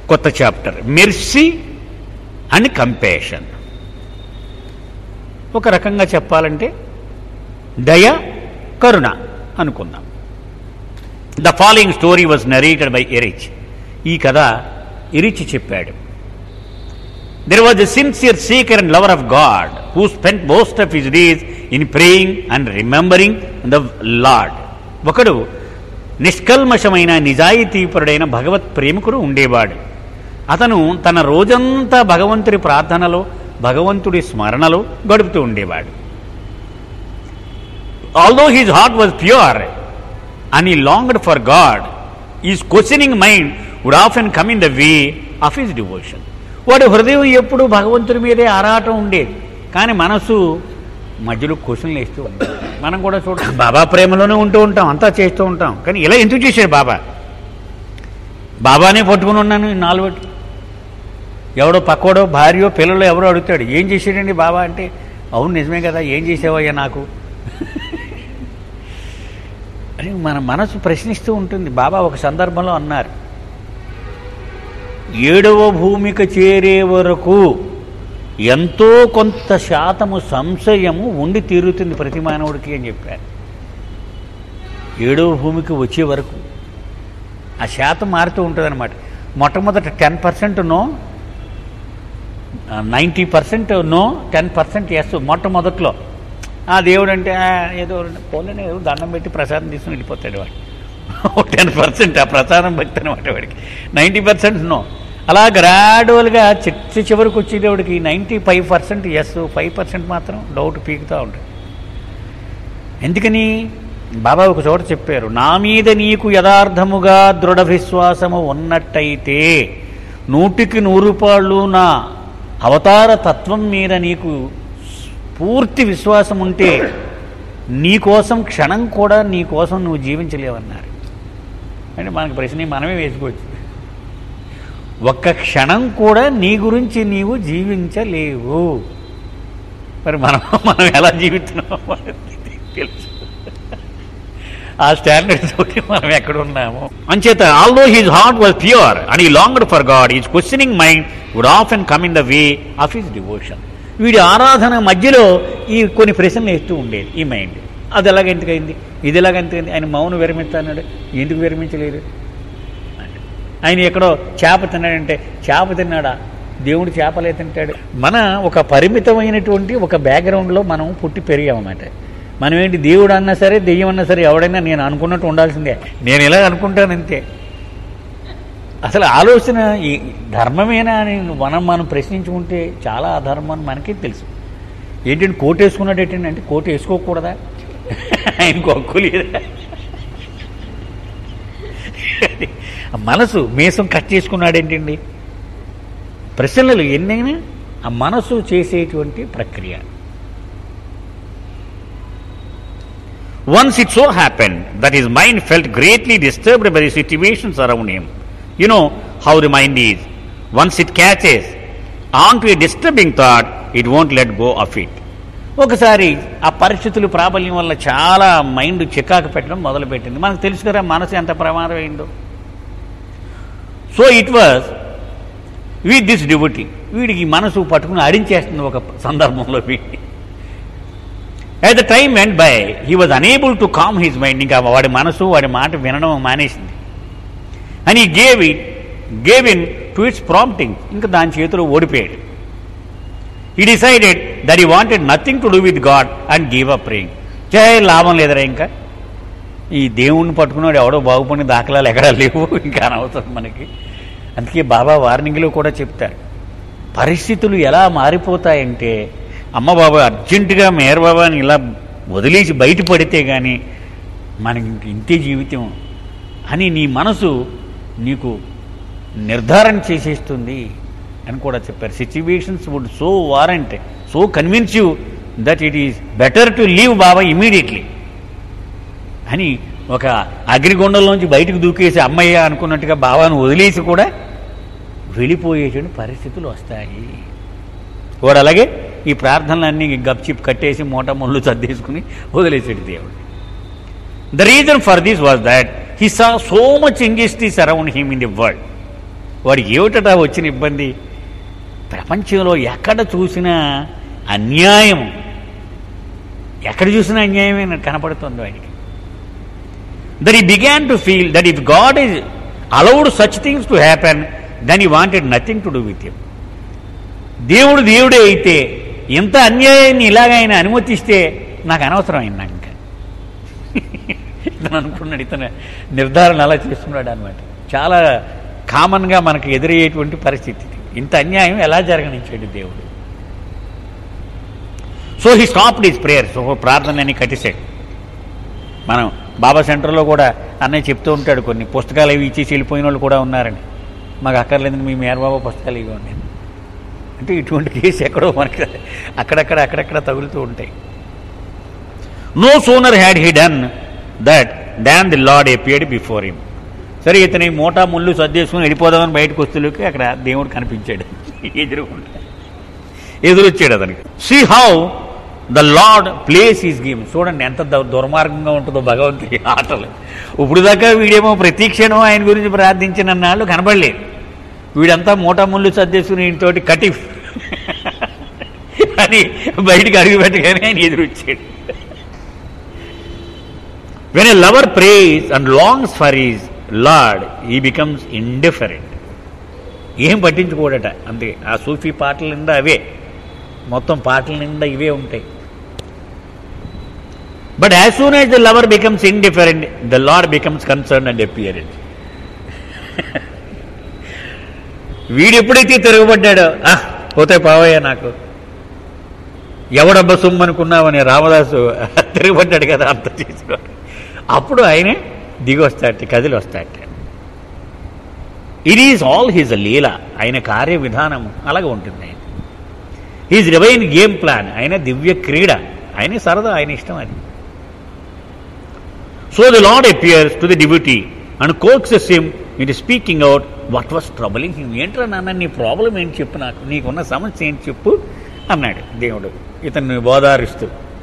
కొత్త chapter mercy and compassion ఒక రకంగా చెప్పాలంటే దయ కరుణ అనుకుందాం the following story was narrated by Erich ఈ కథ ఎరిచ్ చెప్పాడు there was a sincere seeker and lover of God who spend most of his days in praying and remembering the Lord ఒకడు నిష్కల్మషమైన నిజాయితీపరుడైన భగవత్ ప్రేమికుడు ఉండేవాడు అతను తన రోజంతా భగవంతుడి ప్రార్థనలో భగవంతుడి స్మరణలో గడుపుతూ ఉండేవాడు although his heart was pure and he longed for God, his questioning mind would often come in the way of his devotion. వాడి హృదయం ఎప్పుడు భగవంతుడి మీదే ఆరాటం ఉండేది కానీ మనసు మధ్యలో క్వశ్చన్లు వేస్తూ ఉండేది మనం కూడా చూడ బాబా ప్రేమలోనే ఉంటూ ఉంటాం అంతా చేస్తూ ఉంటాం కానీ ఇలా ఎందుకు చేశాడు బాబా బాబానే పట్టుకుని ఉన్నాను ఈ నాలుగు ఎవడో పక్కోడో భార్యో పిల్లలు ఎవరో అడుగుతాడు ఏం చేశాడండి బాబా అంటే అవును నిజమే కదా ఏం చేసావయ్యా నాకు అని మన మనసు ప్రశ్నిస్తూ ఉంటుంది బాబా ఒక సందర్భంలో అన్నారు ఏడవ భూమిక చేరే వరకు ఎంతో కొంత శాతము సంశయము ఉండి తీరుతుంది ప్రతి మానవుడికి అని చెప్పారు ఏడవ భూమికి వచ్చే వరకు ఆ శాతం మారుతూ ఉంటుంది అనమాట మొట్టమొదట ten percent no ninety percent no ten percent yes మొట్టమొదట్లో ఆ దేవుడు అంటే ఆ, ఏదో పోలేని ఏదో దండం పెట్టి ప్రసాదం తీసుకుని వెళ్ళిపోతాడు వాడు టెన్ పర్సెంట్ ఆ ప్రసాదం భక్తి అనమాట వాడికి నైంటీ పర్సెంట్ నో అలా గ్రాడ్యువల్గా చిట్ట చివరికి వచ్చేటప్పటికి ninety five percent yes five percent మాత్రం డౌట్ పీకుతూ ఉంటుంది ఎందుకని బాబా ఒక చోట చెప్పారు నా మీద నీకు యథార్థముగా దృఢ విశ్వాసము ఉన్నట్టయితే నూటికి నూరు రూపాయలు నా అవతార తత్వం మీద నీకు పూర్తి విశ్వాసం ఉంటే నీ కోసం క్షణం కూడా నీ కోసం నువ్వు జీవించలేవన్నారు అంటే మనకు ప్రశ్న మనమే వేసుకోవచ్చు ఒక్క క్షణం కూడా నీ గురించి నీవు జీవించలేవు మరి మనం మనం ఎలా జీవిస్తున్నామో మనకి తెలుసు ఆ స్టాండర్డ్ తోటి మనం ఎక్కడ ఉన్నాము అంచేత although his heart was pure and he longed for God his questioning mind would ఆఫ్ అండ్ come in the way of his devotion వీడి ఆరాధన మధ్యలో ఈ కొన్ని ప్రశ్నలు వేస్తూ ఉండేది ఈ మైండ్ అది ఎలాగ ఎందుకైంది ఇది ఎలాగ ఎందుకైంది ఆయన మౌనం విరమిస్తాడు ఎందుకు విరమించలేదు ఆయన ఎక్కడో చేప తిన్నాడంటే చేప తిన్నాడా దేవుడు చేపలే తింటాడు మన ఒక పరిమితమైనటువంటి ఒక బ్యాక్గ్రౌండ్లో మనం పుట్టి పెరిగామన్నమాట మనం ఏంటి దేవుడు అన్నా సరే దెయ్యం అన్నా సరే ఎవడైనా నేను అనుకున్నట్టు ఉండాల్సిందే నేను ఇలా అనుకుంటాను అంతే అసలు ఆలోచన ఈ ధర్మమేనా అని మనం మనం ప్రశ్నించుకుంటే చాలా అధర్మం అని మనకి తెలుసు ఏంటంటే కోట్ వేసుకున్నాడు ఏంటంటే అంటే కోట్ వేసుకోకూడదా ఆయనకు హక్కు లేదా ఆ మనసు మీసం కట్ చేసుకున్నాడు ఏంటండి ప్రశ్నలు ఎన్నైనా ఆ మనసు చేసేటువంటి ప్రక్రియ Once it so happened that his mind felt greatly disturbed by the situations around him. You know how the mind is. Once it catches onto a disturbing thought, it won't let go of it. ఒకసారి ఆ పరిస్థితులు ప్రాబల్యం వల్ల చాలా mind చికాకు పెట్టడం మొదలుపెట్టింది మనకు తెలుసు కదా మనసు ఎంత ప్రమాదమైందో so it was with this devotee వీడికి మనసు పట్టుకుని అడించేస్తుంది ఒక సందర్భంలో వీడిని at the time went by he was unable to calm his mind ఇంకా వాడి మనసు వాడి మాట వినడం మానేసింది అని gave it gave in to its prompting ఇంకా దాని చేతిలో ఓడిపోయాడు he decided that he wanted nothing to do with God and give up praying చే లాభం లేదరా ఇంకా ఈ దేవుణ్ణి పట్టుకున్నాడు ఎవడో బాగుపడిన దాఖలాలు ఎక్కడా లేవు ఇంకా అనవసరం మనకి అందుకే బాబా వార్నింగ్లో కూడా చెప్తారు పరిస్థితులు ఎలా మారిపోతాయంటే అమ్మ బాబా అర్జెంటుగా మేర బాబా అని ఇలా వదిలేసి బయటపడితే కానీ మనకి ఇంక ఇంతే జీవితం అని నీ మనసు నీకు నిర్ధారణ చేసేస్తుంది అని కూడా చెప్పారు situations would so warrant so convince you that it is better to leave Baba immediately అని ఒక అగ్నిగుండంలోంచి బయటకు దూకేసి అమ్మయ్య అనుకున్నట్టుగా బాబాను వదిలేసి కూడా వెళ్ళిపోయేటువంటి పరిస్థితులు వస్తాయి వాడు అలాగే ఈ ప్రార్థనలన్నీ గప్చిప్ కట్టేసి మూట ముళ్ళు సర్దేసుకుని వదిలేసాడు దేవుడు the reason for this was that he saw so much injustice around him in the world వాడికి ఏమిటట వచ్చిన ఇబ్బంది ప్రపంచంలో ఎక్కడ చూసినా అన్యాయం ఎక్కడ చూసినా అన్యాయమే నాకు కనపడుతుంది వాడికి that he began to feel that if God is allowed such things to happen then he wanted nothing to do with you దేవుడు దేవుడే అయితే ఇంత అన్యాయాన్ని ఇలాగ ఆయన అనుమతిస్తే నాకు అనవసరం అయింది నాకు ఇంకా ఇతను అనుకున్నాడు ఇతను నిర్ధారణ అలా చేస్తున్నాడు అనమాట చాలా కామన్గా మనకు ఎదురయ్యేటువంటి పరిస్థితి ఇది. ఇంత అన్యాయం ఎలా జరగనించాడు దేవుడు so he stopped his prayer so ప్రార్థనని కట్టేశాడు మనం బాబా సెంటర్లో కూడా అన్నయ్య చెప్తూ ఉంటాడు కొన్ని పుస్తకాలు అవి ఇచ్చేసి వెళ్ళిపోయిన వాళ్ళు కూడా ఉన్నారని మాకు అక్కర్లేదని మీ మేరబాబా పుస్తకాలు ఇవ్వండి అంటే ఇటువంటి కేసు ఎక్కడో మనకి అక్కడక్కడ అక్కడక్కడ తగులుతూ ఉంటాయి no sooner had he done that than the Lord appeared before him సరే ఇతని మోటా ముళ్ళు సర్దేసుకుని వెళ్ళిపోదామని బయటకు వస్తువులకి అక్కడ దేవుడు కనిపించాడు ఎదురుకుంటా ఎదురొచ్చాడు అతనికి see how the Lord plays his game చూడండి ఎంత ద- దుర్మార్గంగా ఉంటుందో భగవంతుడి ఆటలు ఇప్పుడు దాకా వీడేమో ప్రతి క్షణం ఆయన గురించి ప్రార్థించిన నాళ్ళు కనబడలేదు వీడంతా మూటా ముళ్ళు సర్దేసుకుని ఇంతోటి కటిఫ్ అని బయటికి అడుగు పెట్టగానే ఆయన ఎదురొచ్చాడు when a lover prays and longs for his Lord he becomes indifferent ఏం పట్టించుకోడట అంతే ఆ సూఫీ పాటల నిండా అవే మొత్తం పాటల నిండా ఇవే ఉంటాయి but as soon as the lover becomes indifferent the Lord becomes concerned and apparent వీడు ఎప్పుడైతే తిరగబడ్డాడో "ఆ, పోతే పావయ్యా నాకు ఎవడబ్బ సొమ్ము అనుకున్నావని రామదాసు తిరగబడ్డాడు కదా అంత చేసుకోడు అప్పుడు ఆయనే దిగి వస్తాట కదిలి వస్తాట it is all his leela ఆయన కార్య విధానం అలాగే ఉంటుంది ఆయన హీజ్ రివైన్ గేమ్ ప్లాన్ ఆయన దివ్య క్రీడ ఆయన సరదా ఆయన ఇష్టం అది so the Lord appears to the డిబ్యూటీ and coaxes him it speaking out what was troubling him ఏంట్రా నాన్న నీ ప్రాబ్లం ఏంటి చెప్పు నాకు నీకున్న సమస్య ఏంటి చెప్పు అన్నాడు దేవుడు ఇతన్ని బోధారిస్తూ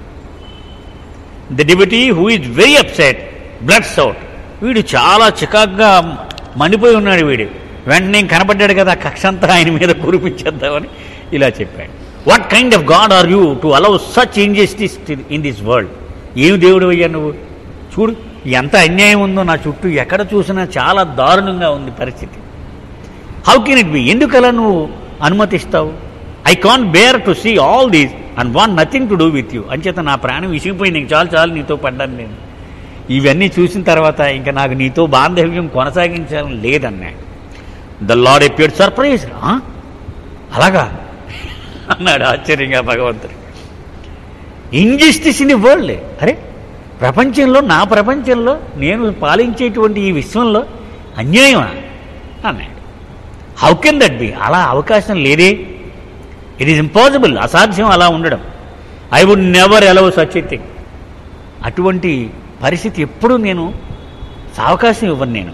ది డిబ్యూటీ who is very upset blurts out వీడు చాలా చికాగ్గా మండిపోయి ఉన్నాడు వీడు వెంటనే కనపడ్డాడు కదా ఆ కక్ష అంతా ఆయన మీద కురిపించేద్దామని ఇలా చెప్పాడు what kind of God are you to allow such injustice in this world ఏమి దేవుడు అయ్యా నువ్వు చూడు ఎంత అన్యాయం ఉందో నా చుట్టూ ఎక్కడ చూసినా చాలా దారుణంగా ఉంది పరిస్థితి హౌ కెన్ ఇట్ బి ఎందుకలా నువ్వు అనుమతిస్తావు I can bear to see all these and want nothing to do with you అంచేత నా ప్రాణం విసిగిపోయింది నీకు చాలు చాలు నీతో పడ్డాను నేను ఇవన్నీ చూసిన తర్వాత ఇంకా నాకు నీతో బాంధవ్యం కొనసాగించాలని లేదన్నాడు ద లార్డ్ ఎప్యూర్ సర్ప్రైజ్ అలాగా అన్నాడు ఆశ్చర్యంగా భగవంతుడు ఇంజస్టిస్ ఇన్ ది వరల్డ్ అరే ప్రపంచంలో నా ప్రపంచంలో నేను పాలించేటువంటి ఈ విశ్వంలో అన్యాయమా అన్నాడు హౌ కెన్ దట్ బి అలా అవకాశం లేదే ఇట్ ఈస్ ఇంపాసిబుల్ అసాధ్యం అలా ఉండడం I would never allow such a thing అటువంటి పరిస్థితి ఎప్పుడూ నేను అవకాశం ఇవ్వను నేను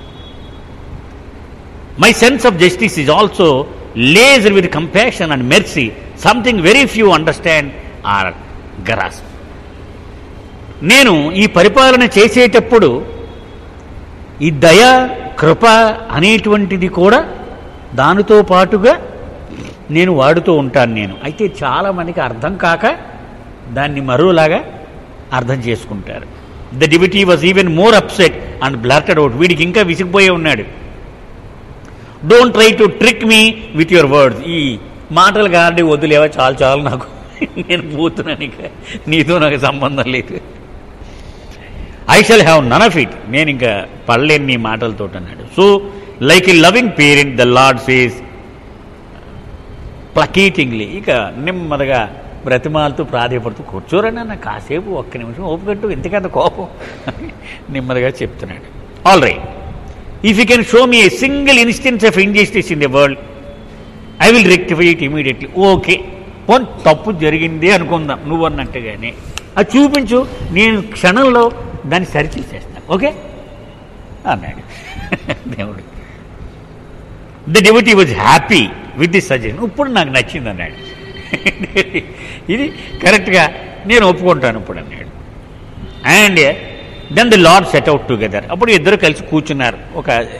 my sense of justice is also laced with compassion and mercy something very few understand or grasp నేను ఈ పరిపాలన చేసేటప్పుడు ఈ దయ కృప అనేటువంటిది కూడా దానితో పాటుగా నేను వాడుతూ ఉంటాను నేను అయితే చాలా మందికి అర్థం కాక దాన్ని మరోలాగా అర్థం చేసుకుంటారు ద డిబిటీ was even more upset and blurted out వీడికి ఇంకా విసిగిపోయే ఉన్నాడు don't try to trick me with your words ఈ మాటలు కాండి వద్దులేవా చాలు చాలు నాకు నేను పోతున్నాను ఇక నీతో నాకు సంబంధం లేదు I shall have none of it నేను ఇంకా పడలేను నీ మాటలతో అన్నాడు so like a loving parent the Lord says placatingly ఇక నెమ్మదిగా బ్రతిమాలతూ ప్రాధేయపడుతూ కూర్చోరని అన్న కాసేపు ఒక్క నిమిషం ఓపికట్టు ఎందుకంత కోపం అని నెమ్మదిగా చెప్తున్నాడు all right if you can show me a single instance of injustice in the world I will rectify it immediately okay పోన్ తప్పు జరిగింది అనుకుందాం నువ్వు అన్నట్టుగానే అది చూపించు నేను క్షణంలో దాన్ని సరిచేసేస్తాను ఓకే అన్నాడు దేవుడు the devotee was happy with the suggestion ఇప్పుడు నాకు నచ్చింది అన్నాడు ఇది కరెక్ట్గా నేను ఒప్పుకుంటాను ఇప్పుడు అన్నాడు and then the Lord set out together అప్పుడు ఇద్దరు కలిసి కూర్చున్నారు ఒక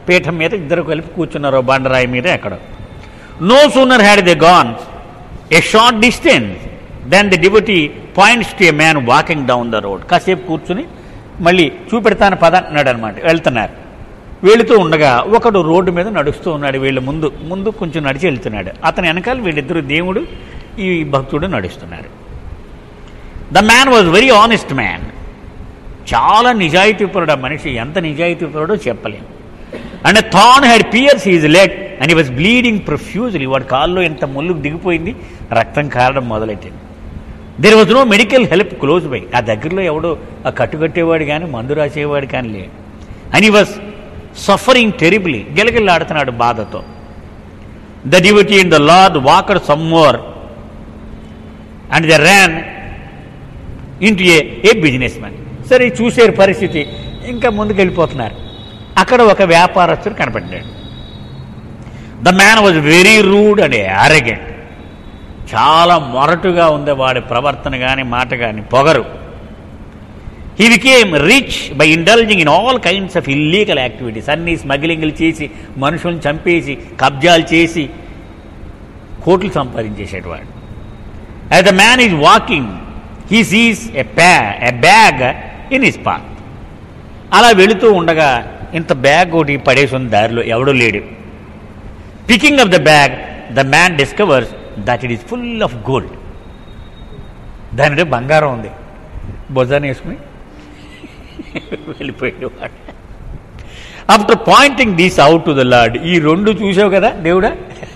పీఠం మీద ఇద్దరు కలిపి కూర్చున్నారు ఓ బండరాయి మీద ఎక్కడ no sooner had they gone a short distance then the డిబుటీ points to a man walking down the road కాసేపు కూర్చుని మళ్ళీ చూపెడతాను పద అన్నాడు అనమాట వెళ్తున్నారు వెళుతూ ఉండగా ఒకడు రోడ్డు మీద నడుస్తూ ఉన్నాడు వీళ్ళ ముందు ముందు కొంచెం నడిచి వెళ్తున్నాడు అతని వెనకాల వీళ్ళిద్దరు దేవుడు ఈ భక్తుడు నడుస్తున్నారు the man was very honest man చాలా నిజాయితీపరుడు ఆ మనిషి ఎంత నిజాయితీపరుడో చెప్పలేము and thorn had pierced his leg and he was bleeding profusely వాడి కాల్లో ఎంత ముళ్ళుకు దిగిపోయింది రక్తం కారడం మొదలెట్టింది there was no medical help close by ఆ దగ్గరలో ఎవడో ఆ కట్టుకట్టేవాడు కానీ మందు రాసేవాడు కానీ లేడు and he was suffering terribly గిలగిల్లాడుతున్నాడు బాధతో the devotee in the Lord walked some more and they ran into a a business man సరే చూసే పరిస్థితి ఇంకా ముందుకు వెళ్ళిపోతున్నారు అక్కడ ఒక వ్యాపారస్తుడు కనపడ్డాడు the man was very rude and arrogant చాలా మొరటుగా ఉంది వాడి ప్రవర్తన కానీ మాట కానీ పొగరు he became rich by indulging in all kinds of illegal activities అన్ని స్మగ్లింగ్లు చేసి మనుషులను చంపేసి కబ్జాలు చేసి కోట్లు సంపాదించేసేటవాడు as the man is walking he sees a ప్యా a bag in his path అలా వెళుతూ ఉండగా ఇంత బ్యాగ్ ఒకటి పడేసి ఉంది దారిలో ఎవడూ లేడు picking up the bag the man discovers that it is full of gold దానిలో బంగారం ఉంది భుజాన్ని వేసుకుని వెళ్ళిపోయాడు వాడు after pointing these out to the Lord ఈ రెండు చూసావు కదా దేవుడా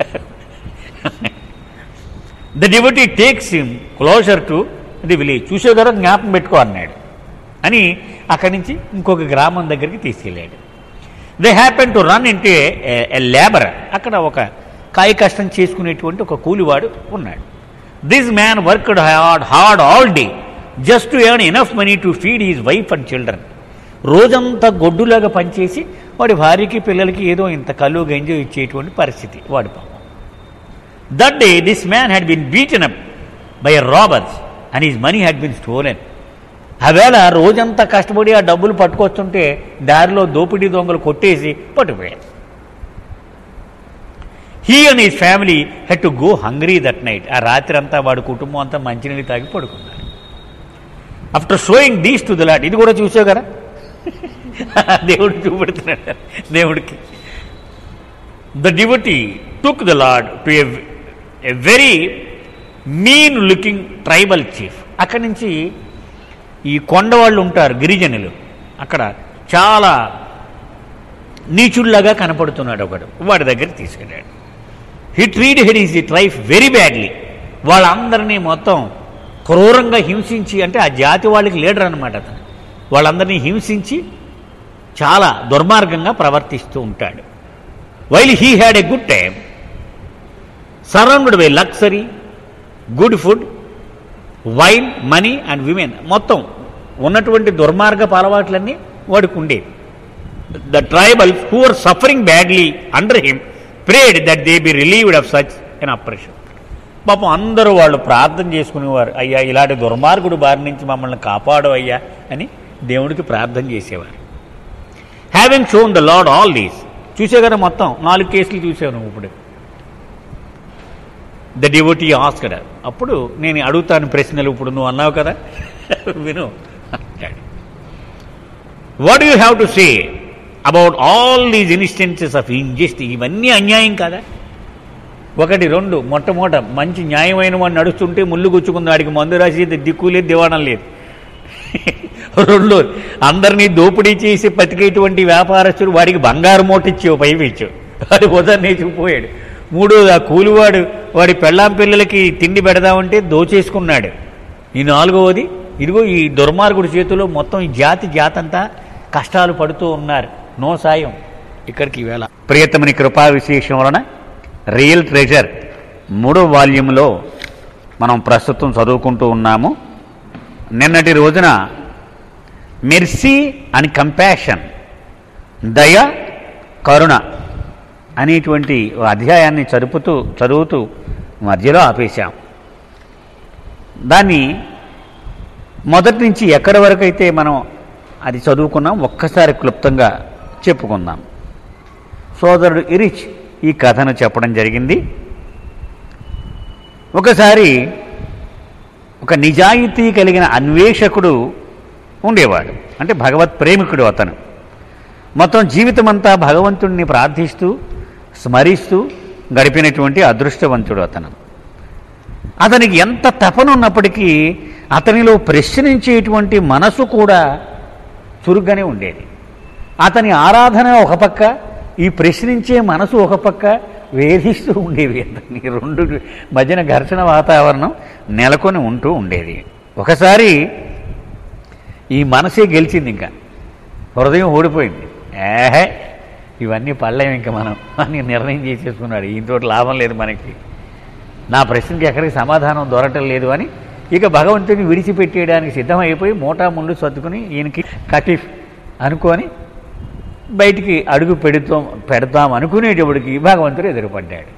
the devotee takes him closer to the village చూసే కదా జ్ఞాపకం పెట్టుకో అన్నాడు అని అక్కడి నుంచి ఇంకొక గ్రామం దగ్గరికి తీసుకెళ్ళాడు దే హ్యాపెన్ టు రన్ ఇంటే ఎ లేబర్ అక్కడ ఒక కాయ కష్టం చేసుకునేటువంటి ఒక కూలివాడు ఉన్నాడు this man worked hard hard all day just to earn enough money to feed his wife and children రోజంతా గొడ్డులాగా పనిచేసి వాడి భార్యకి పిల్లలకి ఏదో ఇంత కళ్ళు గంజో ఇచ్చేటువంటి పరిస్థితి వాడి పాపం that day this man had been beaten up by robbers and his money had been stolen ఆవేళ రోజంతా కష్టపడి ఆ డబ్బులు పట్టుకొస్తుంటే దారిలో దోపిడీ దొంగలు కొట్టేసి పట్టుకుపోయారు he and his family had to go hungry that night ఆ రాత్రి అంతా వాడి కుటుంబం అంతా మంచినీళ్ళు తాగి పడుకున్నారు after showing these to the Lord ఇది కూడా చూసావు కదా దేవుడు చూపెడుతున్నాడు దేవుడికి the devotee took the Lord to a very mean looking tribal chief అక్కడి నుంచి ఈ కొండ వాళ్ళు ఉంటారు గిరిజనులు అక్కడ చాలా నీచుల్లాగా కనపడుతున్నాడు ఒకడు వాడి దగ్గర తీసుకెళ్ళాడు he treated is the tribe very badly వాళ్ళందరినీ మొత్తం క్రూరంగా హింసించి అంటే ఆ జాతి వాళ్ళకి లీడర్ అనమాట అతను వాళ్ళందరినీ హింసించి చాలా దుర్మార్గంగా ప్రవర్తిస్తూ ఉంటాడు while he had a good time surrounded by luxury good food wine money and women మొత్తం ఉన్నటువంటి దుర్మార్గపు అలవాట్లన్నీ వాడికి ఉండేవి the tribals who are suffering badly under him prayed that they be relieved of such an oppression పాపం అందరూ వాళ్ళు ప్రార్థన చేసుకునేవారు అయ్యా ఇలాంటి దుర్మార్గుడు బారి నుంచి మమ్మల్ని కాపాడు అయ్యా అని దేవుడికి ప్రార్థన చేసేవారు having shown the lord all these చూసే కదా మొత్తం నాలుగు కేసులు చూసావు నువ్వు ఇప్పుడు ద డివోటీ ఆస్కడ్ అప్పుడు నేను అడుగుతాను ప్రశ్నలు ఇప్పుడు నువ్వు అన్నావు కదా విను అంటాడు what you have to say about all these instances of injustice ఇవన్నీ అన్యాయం కదా ఒకటి రెండు మొట్టమొదట మంచి న్యాయమైన వాడు నడుస్తుంటే ముళ్ళు గుచ్చుకుంది వాడికి మందు రాసి దిక్కు లేదు దివాణం లేదు రెండు అందరినీ దోపిడీ చేసి బతికేటువంటి వ్యాపారస్తుడు వాడికి బంగారు మూట ఇచ్చావు పైపు ఇచ్చావు వాడి ఉదర్ని పోయాడు మూడోది ఆ కూలివాడు వాడి పెళ్ళాం పిల్లలకి తిండి పెడదామంటే దోచేసుకున్నాడు ఈ నాలుగవది ఇదిగో ఈ దుర్మార్గుడి చేతిలో మొత్తం ఈ జాతి జాతంతా కష్టాలు పడుతూ ఉన్నారు నో సాయం ఇక్కడికి వేళ ప్రియతమని కృపా విశేషం వలన రియల్ ట్రెజర్ మూడో వాల్యూమ్లో మనం ప్రస్తుతం చదువుకుంటూ ఉన్నాము నిన్నటి రోజున మెర్సీ అండ్ కంపాషన్ దయ కరుణ అనేటువంటి ఓ అధ్యాయాన్ని చదువుతూ చదువుతూ మధ్యలో ఆపేశాం దాన్ని మొదటి నుంచి ఎక్కడి వరకు అయితే మనం అది చదువుకున్నాం ఒక్కసారి క్లుప్తంగా చెప్పుకుందాం సోదరుడు ఇరిచ్ ఈ కథను చెప్పడం జరిగింది ఒకసారి ఒక నిజాయితీ కలిగిన అన్వేషకుడు ఉండేవాడు అంటే భగవత్ ప్రేమికుడు అతను మొత్తం జీవితమంతా భగవంతుణ్ణి ప్రార్థిస్తూ స్మరిస్తూ గడిపినటువంటి అదృష్టవంతుడు అతను అతనికి ఎంత తపనున్నప్పటికీ అతనిలో ప్రశ్నించేటువంటి మనసు కూడా చురుగ్గానే ఉండేది అతని ఆరాధన ఒక పక్క ఈ ప్రశ్నించే మనసు ఒక పక్క వేధిస్తూ ఉండేవి అతన్ని రెండు మధ్యన ఘర్షణ వాతావరణం నెలకొని ఉంటూ ఉండేది ఒకసారి ఈ మనసే గెలిచింది ఇంకా హృదయం ఓడిపోయింది ఏహే ఇవన్నీ పడలేము ఇంకా మనం అని నిర్ణయం చేసేసుకున్నాడు ఈయనతో లాభం లేదు మనకి నా ప్రశ్నకి ఎక్కడికి సమాధానం దొరకటం లేదు అని ఇక భగవంతుని విడిచిపెట్టేయడానికి సిద్ధమైపోయి మోటా ముళ్ళు సర్దుకుని ఈయనకి కటిఫ్ అనుకొని బయటికి అడుగు పెడుతాం పెడతాం అనుకునేటప్పటికి భగవంతుడు ఎదురుపడ్డాడు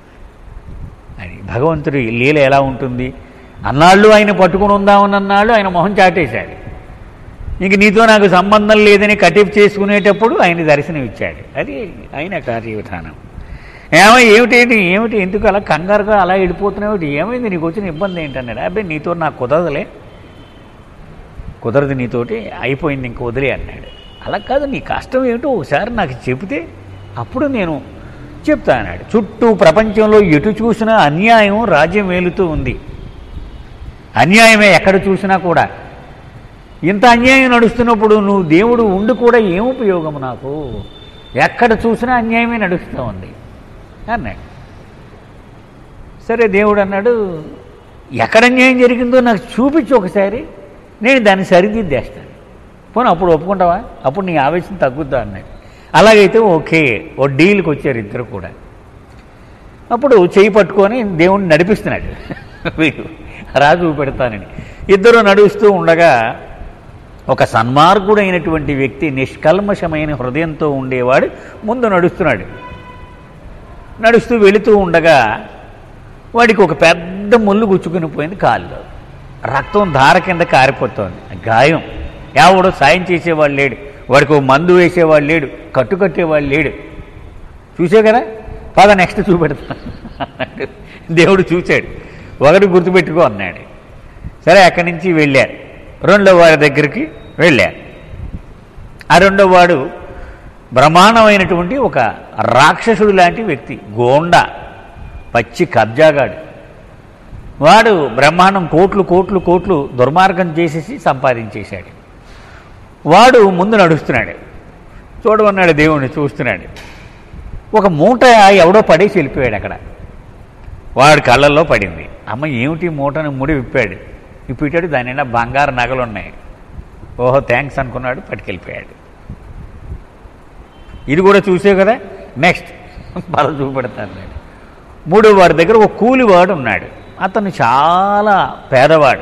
అది భగవంతుడి లీల ఎలా ఉంటుంది అన్నాళ్ళు ఆయన పట్టుకుని ఉందామన్నన్నాళ్ళు ఆయన మొహం చాటేశాడు ఇంక నీతో నాకు సంబంధం లేదని కటిఫ్ చేసుకునేటప్పుడు ఆయన దర్శనం ఇచ్చాడు అది ఆయన కార్యవిధానం ఏమో ఏమిటి ఏమిటి ఎందుకు అలా కంగారుగా అలా వెళ్ళిపోతున్నావు ఏమైంది నీకు వచ్చిన ఇబ్బంది ఏంటన్నాడు అబ్బాయి నీతో నాకు కుదరదులే కుదరదు నీతోటి అయిపోయింది ఇంక వదిలే అన్నాడు అలా కాదు నీ కష్టం ఏమిటో ఒకసారి నాకు చెబితే అప్పుడు నేను చెప్తా అన్నాడు చుట్టూ ప్రపంచంలో ఎటు చూసినా అన్యాయం రాజ్యం ఏలుతూ ఉంది అన్యాయమే ఎక్కడ చూసినా కూడా ఇంత అన్యాయం నడుస్తున్నప్పుడు నువ్వు దేవుడు ఉండి కూడా ఏం ఉపయోగం నాకు ఎక్కడ చూసినా అన్యాయమే నడుస్తూ ఉంది అన్నాడు సరే దేవుడు అన్నాడు ఎక్కడ అన్యాయం జరిగిందో నాకు చూపించు ఒకసారి నేను దాన్ని సరిదిద్దేస్తాను పోనీ అప్పుడు ఒప్పుకుంటావా అప్పుడు నీ ఆవేశం తగ్గుద్దా అన్నాడు అలాగైతే ఓకే ఓ డీల్కి వచ్చారు ఇద్దరు కూడా అప్పుడు చేయి పట్టుకొని దేవుణ్ణి నడిపిస్తున్నాడు వీడు రాజు పెడతానని ఇద్దరు నడుస్తూ ఉండగా ఒక సన్మార్గుడైనటువంటి వ్యక్తి నిష్కల్మషమైన హృదయంతో ఉండేవాడు ముందు నడుస్తున్నాడు నడుస్తూ వెళుతూ ఉండగా వాడికి ఒక పెద్ద ముళ్ళు గుచ్చుకుని పోయింది కాల్లో రక్తం ధార కింద కారిపోతోంది గాయం ఎవడో సాయం చేసేవాడు లేడు వాడికి ఓ మందు వేసేవాడు లేడు కట్టు కట్టేవాడు లేడు చూసే కదా పద నెక్స్ట్ చూపెడతా అన్నాడు దేవుడు చూశాడు ఒకటి గుర్తుపెట్టుకో అన్నాడు సరే అక్కడి నుంచి వెళ్ళారు రెండో వాడి దగ్గరికి వెళ్ళారు ఆ రెండో వాడు బ్రహ్మాండమైనటువంటి ఒక రాక్షసుడు లాంటి వ్యక్తి గోండా పచ్చి కబ్జాగాడు వాడు బ్రహ్మాండం కోట్లు కోట్లు కోట్లు దుర్మార్గం చేసేసి సంపాదించేశాడు వాడు ముందు నడుస్తున్నాడు చూడమన్నాడు దేవుణ్ణి చూస్తున్నాడు ఒక మూట ఎవడో పడేసి వెళ్ళిపోయాడు అక్కడ వాడి కళ్ళల్లో పడింది అమ్మ ఏమిటి మూటను ముడి విప్పాడు విప్పిటాడు దాని నిండా బంగారు నగలు ఉన్నాయి ఓహో థ్యాంక్స్ అనుకున్నాడు పట్టుకెళ్ళిపోయాడు ఇది కూడా చూసే కదా నెక్స్ట్ బల చూపెడతాను మూడో వాడి దగ్గర ఒక కూలివాడు ఉన్నాడు అతను చాలా పేదవాడు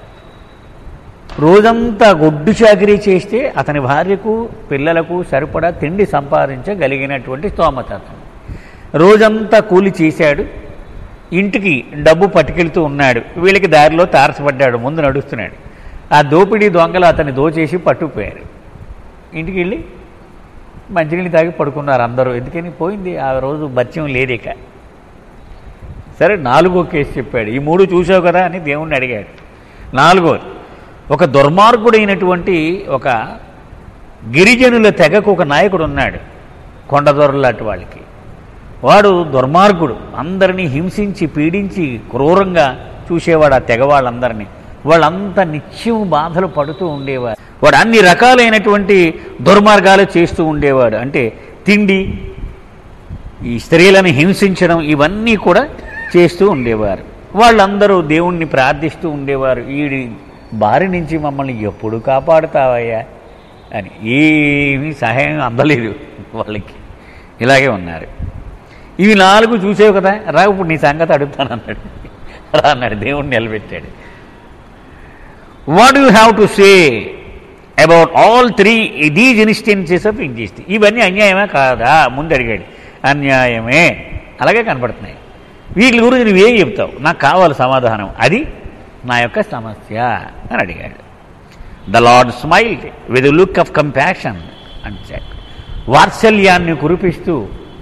రోజంతా గొడ్డు చాకరీ చేస్తే అతని భార్యకు పిల్లలకు సరిపడా తిండి సంపాదించగలిగినటువంటి స్తోమత అతను రోజంతా కూలి చేశాడు ఇంటికి డబ్బు పట్టుకెళ్తూ ఉన్నాడు వీళ్ళకి దారిలో తారసపడ్డాడు ముందు నడుస్తున్నాడు ఆ దోపిడీ దొంగలు అతన్ని దోచేసి పట్టుకుపోయారు ఇంటికి వెళ్ళి మంచినీళ్ళు తాగి పడుకున్నారు అందరూ ఎందుకని పోయింది ఆ రోజు బత్యం లేదిక సరే నాలుగో కేసు చెప్పాడు ఈ మూడు చూసావు కదా అని దేవుణ్ణి అడిగాడు నాలుగోది ఒక దుర్మార్గుడైనటువంటి ఒక గిరిజనుల తెగకు ఒక నాయకుడు ఉన్నాడు కొండదొరలాంటి వాళ్ళకి వాడు దుర్మార్గుడు అందరినీ హింసించి పీడించి క్రూరంగా చూసేవాడు ఆ తెగ వాళ్ళందరినీ వాళ్ళంతా నిత్యం బాధలు పడుతూ ఉండేవారు వాడు అన్ని రకాలైనటువంటి దుర్మార్గాలు చేస్తూ ఉండేవాడు అంటే తిండి ఈ స్త్రీలను హింసించడం ఇవన్నీ కూడా చేస్తూ ఉండేవారు వాళ్ళందరూ దేవుణ్ణి ప్రార్థిస్తూ ఉండేవారు వీడి బారి నుంచి మమ్మల్ని ఎప్పుడు కాపాడుతావయ్యా అని ఏమీ సహాయం అందలేదు వాళ్ళకి ఇలాగే ఉన్నారు ఇవి నాలుగు చూసేవు కదా రా ఇప్పుడు నీ సంగతి అడుగుతాను అన్నాడు రా అన్నాడు దేవుణ్ణి నిలబెట్టాడు what you have to say about all three these instances of injustice ఇవన్నీ అన్యాయమే కాదా ముందు అడిగాడు అన్యాయమే అలాగే కనపడుతున్నాయి వీటి గురించి నువ్వేం చెప్తావు నాకు కావాలి సమాధానం అది నా యొక్క సమస్య అని అడిగాడు the lord smile with look of compassion అంటాడు వాత్సల్యాన్ని కురిపిస్తూ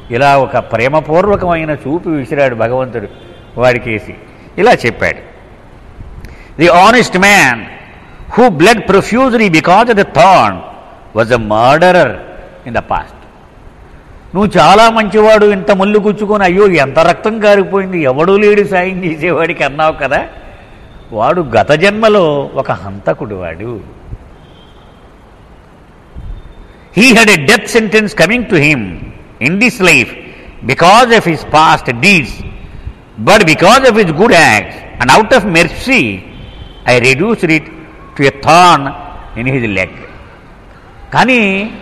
ఇలా ఒక ప్రేమపూర్వకమైన చూపు విసిరాడు భగవంతుడు వాడికేసి ఇలా చెప్పాడు the honest man who blood profusely because of the thorn was a murderer in the past నువ్వు చాలా మంచివాడు ఇంత ముళ్ళు గుచ్చుకొని అయ్యో ఎంత రక్తం కారిపోయింది ఎవడూ లేడు సాయం చేసేవాడికి అన్నావు కదా వాడు గత జన్మలో ఒక హంతకుడు వాడు he had a death sentence coming to him in this life because of his past deeds but because of his good acts and out of mercy I reduce it to a thorn in his leg కానీ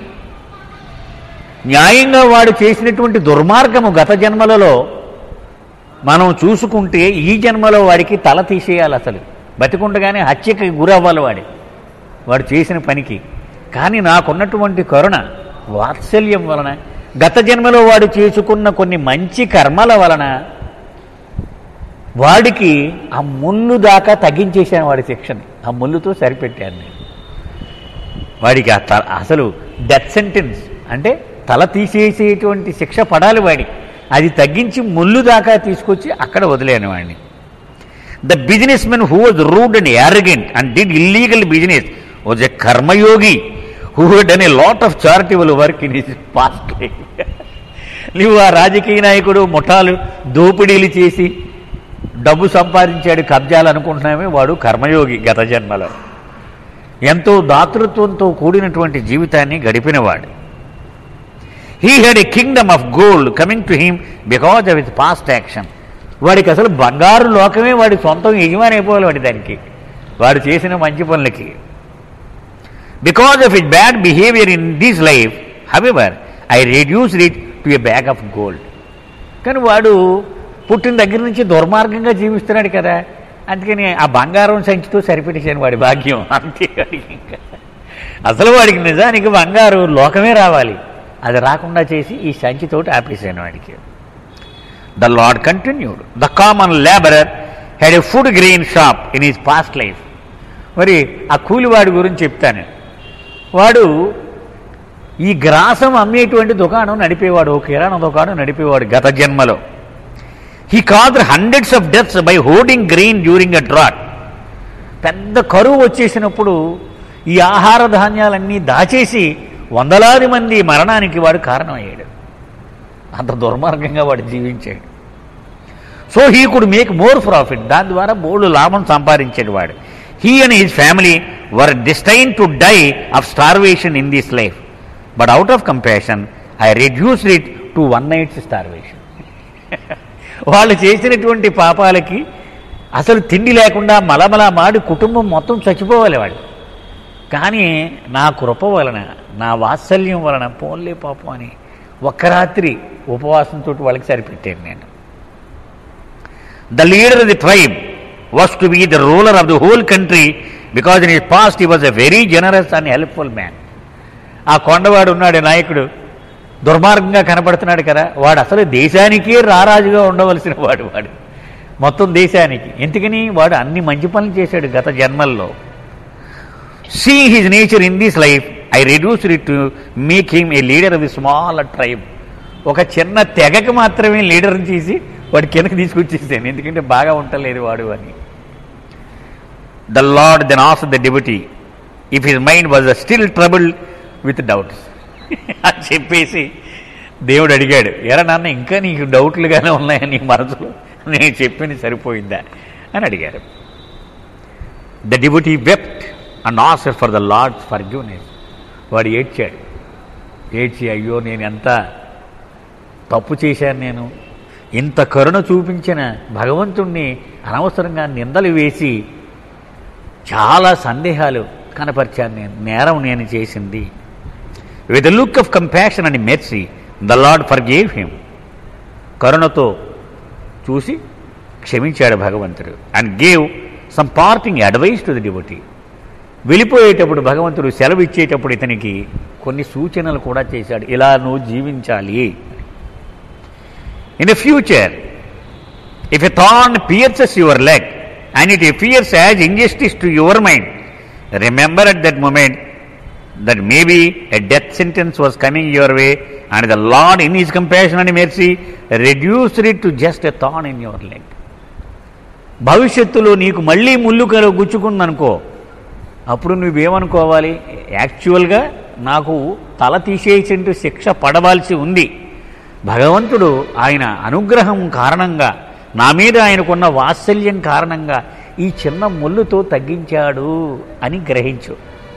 న్యాయంగా వాడు చేసినటువంటి దుర్మార్గము గత జన్మలలో మనం చూసుకుంటే ఈ జన్మలో వాడికి తల తీసేయాలి అసలు బతికుండగానే హత్యకి గురవ్వాలి వాడి వాడు చేసిన పనికి కానీ నాకున్నటువంటి కరుణ వాత్సల్యం వలన గత జన్మలో వాడు చేసుకున్న కొన్ని మంచి కర్మల వలన వాడికి ఆ ముళ్ళు దాకా తగ్గించేశాను వాడి శిక్షని ఆ ముళ్ళుతో సరిపెట్టాను నేను వాడికి ఆ త అసలు డెత్ సెంటెన్స్ అంటే తల తీసేసేటువంటి శిక్ష పడాలి వాడి అది తగ్గించి ముళ్ళు దాకా తీసుకొచ్చి అక్కడ వదిలేను వాడిని the business men who was rude and arrogant and did illegal business was a karmayogi who done a lot of charitable work in his past life నువ్వు ఆ రాజకీయ నాయకుడు ముఠాలు దోపిడీలు చేసి డబ్బు సంపాదించాడు కబ్జాలు అనుకుంటున్నామే వాడు కర్మయోగి గత జన్మలో ఎంతో దాతృత్వంతో కూడినటువంటి జీవితాన్ని గడిపినవాడు he had a kingdom of gold coming to him because of his past action వాడికి అసలు బంగారు లోకమే వాడి సొంతం యజమాని అయిపోవాలి వాడి దానికి వాడు చేసిన మంచి పనులకి because of it bad behaviour in this life however I reduce it to a bag of gold కానీ వాడు పుట్టిన దగ్గర నుంచి దుర్మార్గంగా జీవిస్తున్నాడు కదా అందుకని ఆ బంగారం సంచితో సరిపెట్టేశాను వాడి భాగ్యం అంతే వాడికి ఇంకా అసలు వాడికి నిజానికి బంగారు లోకమే రావాలి అది రాకుండా చేసి ఈ సంచితోటి ఆపేశాను వాడికి the lord continued the common labourer had a food grain shop in his past life మరి ఆ కూలివాడి గురించి చెప్తాను వాడు ఈ గ్రాసం అమ్మేటువంటి దుకాణం నడిపేవాడు ఓ కిరాణా దుకాణం నడిపేవాడు గత జన్మలో he cause hundreds of deaths by hoarding grain during a drought పెద్ద కరువు వచ్చేసినప్పుడు ఈ ఆహార ధాన్యాలన్నీ దాచేసి వందలాది మంది మరణానికి వాడు కారణమయ్యాడు అంత దుర్మార్గంగా వాడు జీవించాడు so he could make more profit దాని ద్వారా బోల్డ్ లాభం సంపాదించాడు వాడు he and his family were destined to die of starvation in this life but out of compassion I reduce it to one night's starvation వాళ్ళు చేసినటువంటి పాపాలకి అసలు తిండి లేకుండా మలమల మాడి కుటుంబం మొత్తం చచ్చిపోవాలి వాడు కానీ నా కృప వలన నా వాత్సల్యం వలన పోన్లే పాపం అని ఒక్క రాత్రి ఉపవాసంతో వాళ్ళకి సరిపెట్టాను నేను the leader of the tribe was to be the ruler of the whole country because in his past he was a very generous and helpful man ఆ కొండవాడు ఉన్నాడు నాయకుడు దుర్మార్గంగా కనపడుతున్నాడు కదా వాడు అసలు దేశానికే రారాజుగా ఉండవలసిన వాడు వాడు మొత్తం దేశానికి ఎందుకని వాడు అన్ని మంచి పనులు చేశాడు గత జన్మల్లో see his nature in this life I reduce it to make him a leader of the small tribe ఒక చిన్న తెగకి మాత్రమే లీడర్ని చేసి వాడి కిందకి తీసుకొచ్చేసాను ఎందుకంటే బాగా ఉండలేదు వాడు అని the lord then of the డిబిటీ if his mind was still trouble with doubts అని చెప్పేసి దేవుడు అడిగాడు ఎరా నాన్న ఇంకా నీకు డౌట్లుగానే ఉన్నాయా నీ మనసులో నేను చెప్పింది సరిపోయిందా అని అడిగాడు ద డిబుటీ వెప్ట్ అండ్ ఆసర్ for the Lord's forgiveness వాడు ఏడ్చాడు ఏడ్చి అయ్యో నేను ఎంత తప్పు చేశాను నేను ఇంత కరుణ చూపించిన భగవంతుణ్ణి అనవసరంగా నిందలు వేసి చాలా సందేహాలు కనపరిచాను నేను నేరం నేను చేసింది with look of compassion and mercy the lord forgave him కరుణతో చూసి క్షమించాడు భగవంతుడు and gave some parting advice to the devotee వెళ్ళిపోయేటప్పుడు భగవంతుడు సెలవు ఇచ్చేటప్పుడు ఇతనికి కొన్ని సూచనలు కూడా చేశాడు ఇలా నువ్వు జీవించాలి in the future if a thorn pierces your leg and it appears as injustice to your mind remember at that moment that maybe a death sentence was coming your way and the lord in his compassion and mercy reduced it to just a thorn in your leg భవిష్యత్తులో నీకు మళ్ళీ ముళ్ళు కల గుచ్చుకుందనుకో అప్పుడు నువ్వేమనుకోవాలి యాక్చువల్గా నాకు తల తీసేసింటూ శిక్ష పడవలసి ఉంది భగవంతుడు ఆయన అనుగ్రహం కారణంగా నా మీద ఆయనకున్న వాత్సల్యం కారణంగా ఈ చిన్న ముళ్ళుతో తగ్గించాడు అని గ్రహించు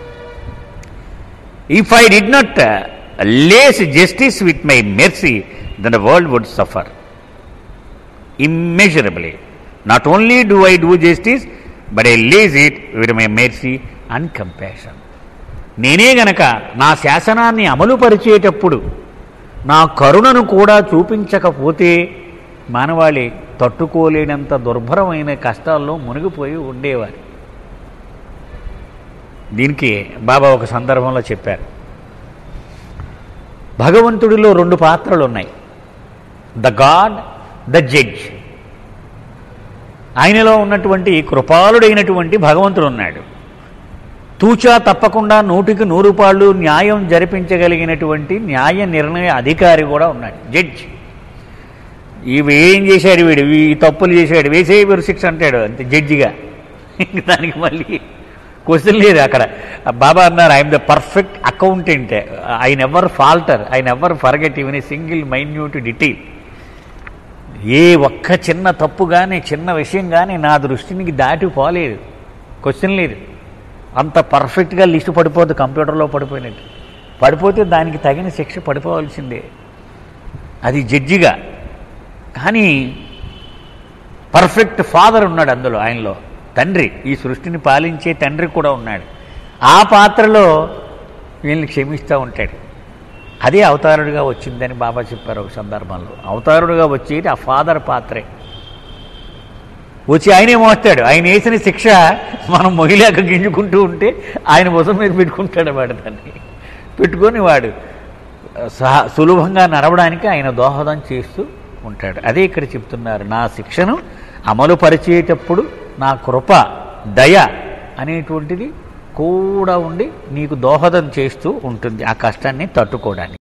if I did not lace justice with my mercy then the world would suffer immeasurably. Not only do I do justice, but I lays it with my mercy and compassion. నేనే గనక నా శాసనాన్ని అమలుపరిచేటప్పుడు నా కరుణను కూడా చూపించకపోతే మానవాళి తట్టుకోలేనంత దుర్భరమైన కష్టాల్లో మునిగిపోయి ఉండేవారు దీనికి బాబా ఒక సందర్భంలో చెప్పారు భగవంతుడిలో రెండు పాత్రలు ఉన్నాయి ద గాడ్ ద జడ్జ్ ఆయనలో ఉన్నటువంటి కృపాలుడైనటువంటి భగవంతుడు ఉన్నాడు తూచా తప్పకుండా నూటికి నూరు పాళ్ళు న్యాయం జరిపించగలిగినటువంటి న్యాయ నిర్ణయ అధికారి కూడా ఉన్నాడు జడ్జ్ ఇవి ఏం చేశాడు వీడు ఈ తప్పులు చేశాడు వేసే వీరు శిక్ష అంటాడు అంతే జడ్జిగా ఇంక దానికి మళ్ళీ క్వశ్చన్ లేదు అక్కడ బాబా అన్నారు I'm the perfect accountant I never falter I never forget even a single minute detail ఏ ఒక్క చిన్న తప్పు కానీ చిన్న విషయం కానీ నా దృష్టికి దాటిపోలేదు క్వశ్చన్ లేదు అంత పర్ఫెక్ట్గా లిస్టు పడిపోద్ది కంప్యూటర్లో పడిపోయినట్టు పడిపోతే దానికి తగిన శిక్ష పడిపోవాల్సిందే అది జడ్జిగా కానీ పర్ఫెక్ట్ ఫాదర్ ఉన్నాడు అందులో ఆయనలో తండ్రి ఈ సృష్టిని పాలించే తండ్రి కూడా ఉన్నాడు ఆ పాత్రలో వీళ్ళని క్షమిస్తూ ఉంటాడు అదే అవతారుడిగా వచ్చిందని బాబా చెప్పారు ఒక సందర్భంలో అవతారుడిగా వచ్చేది ఆ ఫాదర్ పాత్రే వచ్చి ఆయనే మోస్తాడు ఆయన వేసిన శిక్ష మనం మొగిలాక గింజుకుంటూ ఉంటే ఆయన భుజం మీద పెట్టుకుంటాడు వాడు దాన్ని పెట్టుకొని వాడు సహా సులభంగా నడవడానికి ఆయన దోహదం చేస్తూ ఉంటాడు అదే ఇక్కడ చెప్తున్నారు నా శిక్షను అమలు పరిచేటప్పుడు నా కృప దయ అనేటువంటిది కూడా ఉండి నీకు దోహదం చేస్తూ ఉంటుంది ఆ కష్టాన్ని తట్టుకోవడానికి